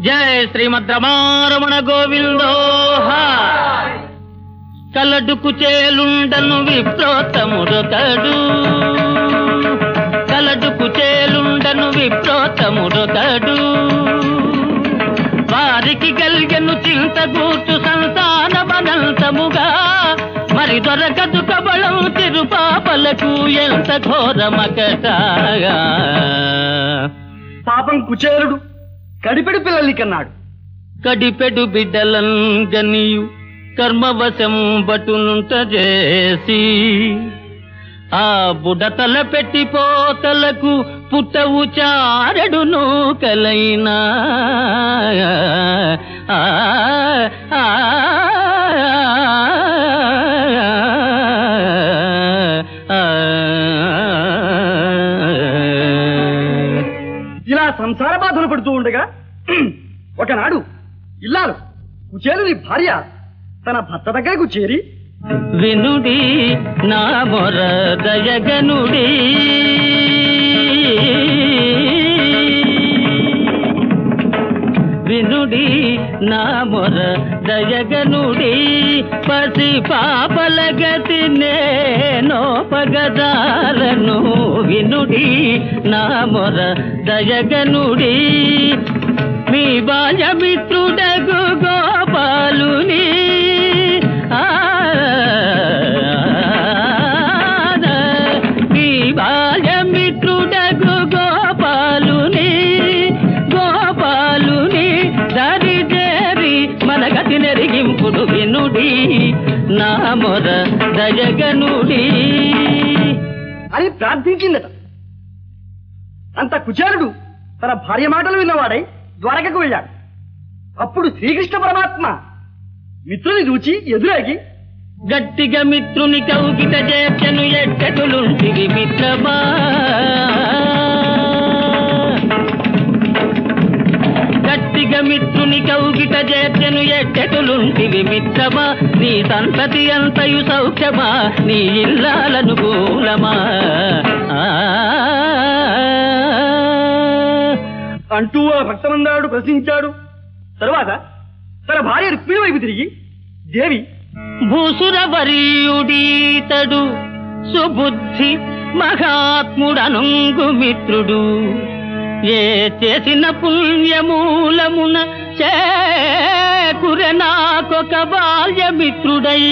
జయ శ్రీమద్ రమారమణ గోవిందో కలడుకు చేలుండను విప్రోతముడొకడు కలడుకు చేలుండను విప్రోతముడొకడు వారికి కలిగను చింత గూర్చు సంతానమనంతముగా మరి దొరకదు కబళం తిరుపాపలకు ఎంత ఘోరమకటాగా పాపం కుచేరుడు కడిపెడు పిల్లల్ని కన్నాడు కడిపెడు బిడ్డలం గనియు కర్మవశం బటునుంట చేసి ఆ బుడతల పెట్టిపోతలకు పుట్టవు చారెడును కలైనా ఆ, ఆ, ఆ. ఇలా సంసార బాధలు పడుతూ ఉండగా ఒకనాడు ఇల్లాలు కుచేలుని భార్య తన భర్త దగ్గరకు చేరి వినుడి నా మొర దయగనుడి వినుడి నా మొర దయగనుడి పసి పాపల గతి నేనో పగదాలను వినుడి నా మొర దయగనుడి మీ బాల్యమిత్రుడగు గోపాలుని ఆ, మీ బాల్యమిత్రుడగు గోపాలుని గోపాలుని దరి చేరి మన గతి నెరిగింపుడు వినుడి నా మొర దయగనుడి అని ప్రార్థించిందట అంత కుచేలుడు తన భార్య మాటలు విన్నవాడై ద్వారకకు వెళ్ళాడు అప్పుడు శ్రీకృష్ణ పరమాత్మ మిత్రుని చూచి ఎదురాగి గట్టిగా మిత్రుని కౌగిట చేర్చను ఎట్టకులుంటివి మిత్రమా గట్టిగా మిత్రుని కౌగిట చేర్చను ఎట్టకులుంటివి మిత్రమా నీ సంతతి అంతయు సౌఖ్యమా నీ ఇల్లాలనుకూలమా ఆ అంటూ ఆ భక్తమందాడు ప్రశ్నించాడు తరువాత తన భార్య రుక్మిణి వైపు తిరిగి దేవి భూసురవరీయుడీతడు సుబుద్ధి మహాత్ముడనుంగు మిత్రుడు ఏ చేసిన పుణ్యమూలమున చేకుర నాకొక బాల్యమిత్రుడై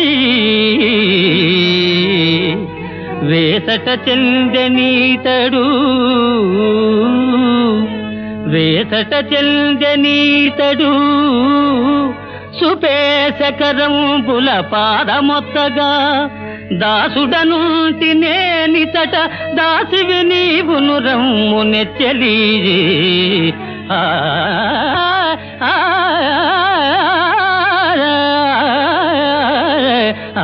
వేసట చెందనీతడు వేసట చెందనీతడు సుపేశకరంబుల పాదమొత్తగా దాసుడనుంటి నేనితట దాసివి నీవును రమ్ము నెచ్చలి ఆ, ఆ, ఆ,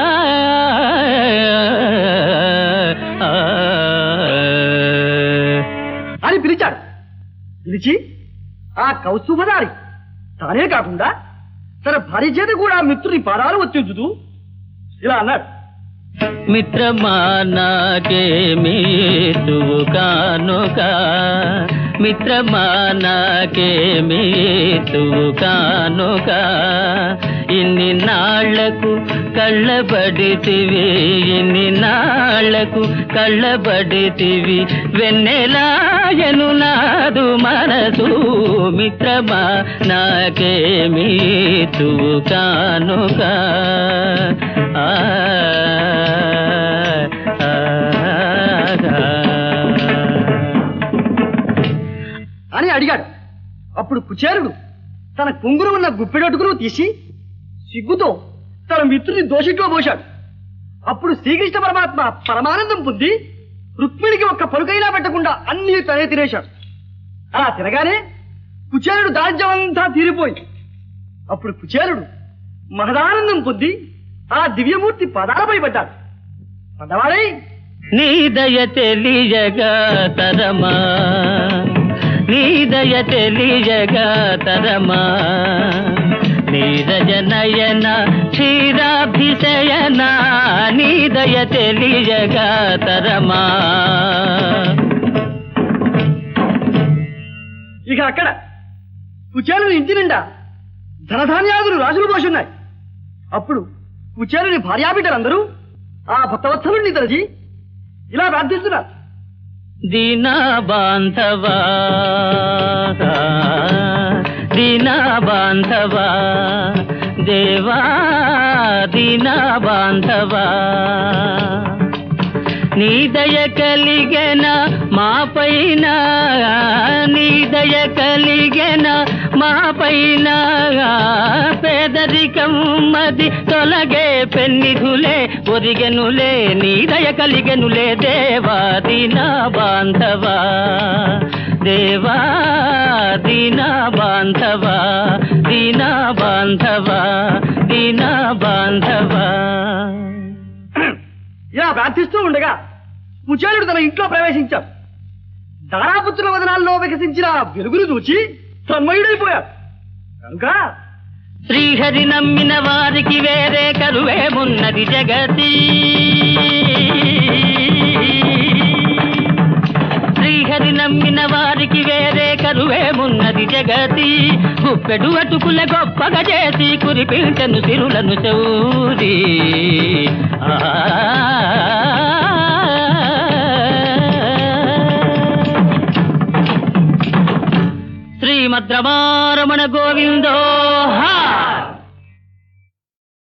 అని పిలిచాడు పిలిచి ఆ కౌస్తుభదారి తానే కాకుండా తన భార్య చేత కూడా మిత్రుని పాదాలు వచ్చించుతూ ఇలా అన్నాడు మిత్రమా నాకేమీతువు కానుక మిత్రమా నాకేమీతువు కానుక ఇన్ని నాళ్లకు కళ్ళబడితివి ఇన్ని నాళ్లకు కళ్ళబడితివి వెన్నెలాయను నాదు మనసు మిత్రమా నాకేమీతువు కానుక ఆ ఆ, అని అడిగాడు అప్పుడు కుచేరుడు తన కుంగురు ఉన్న గుప్పెడటుకును తీసి సిగ్గుతో తన మిత్రుని దోషిట్లో పోశాడు అప్పుడు శ్రీకృష్ణ పరమాత్మ పరమానందం పొంది రుక్మిణికి ఒక్క పలుకైనా పెట్టకుండా అన్ని తనే తినేశాడు అలా తినగానే కుచేరుడు దారిద్ర్యం అంతా తీరిపోయి అప్పుడు కుచేరుడు మహదానందం పొంది ఆ దివ్యమూర్తి పదాలపై పడ్డాడు పడ్డవాడై నీ దయ తెలియగా తరమా నీ దయ తెలియగా తరమా నీరజ నయన క్షీరాభిషయన నీ దయ తెలియగా తరమా ఇక అక్కడ కుచేలుని ఇంటి నిండా ధనధాన్యాదులు రాజులు పోషున్నాయి అప్పుడు కుచేలుని భార్యాబిడ్డలందరూ ఆ భక్తవత్సలుణ్ణి తలచి ఇలా ప్రార్థిస్తున్నారు దీనా బాంధవా దీనా బాంధవా దేవా దీనా బాంధవా నీ దయ కలిగన మా పైన నీ దయ కలిగన మా పైన పేదరికం మది తొలగే పెన్నిధులే ఒరిగెనులే నీ దయ కలిగెనులే దేవా దీనా బాంధవా దేవా దీనా బాంధవా దీనా బాంధవా దీనా బాంధవా ఇలా ప్రార్థిస్తూ ఉండగా కుచేలుడు తన ఇంట్లో ప్రవేశించాడు దారాపుత్రుల వదనాల్లో వికసించిన ఆ వెలుగును చూచి తన్మయుడైపోయాడు కనుక శ్రీహరి నమ్మిన వారికి వేరే కరువేమున్నది జగతి శ్రీహరి నమ్మిన వారికి వేరే కరువేమున్నది జగతి గుప్పెడు అటుకుల గొప్పగా చేసి కురిపించను సిరులను చౌరి శ్రీమద్రమారమణ గోవిందో హా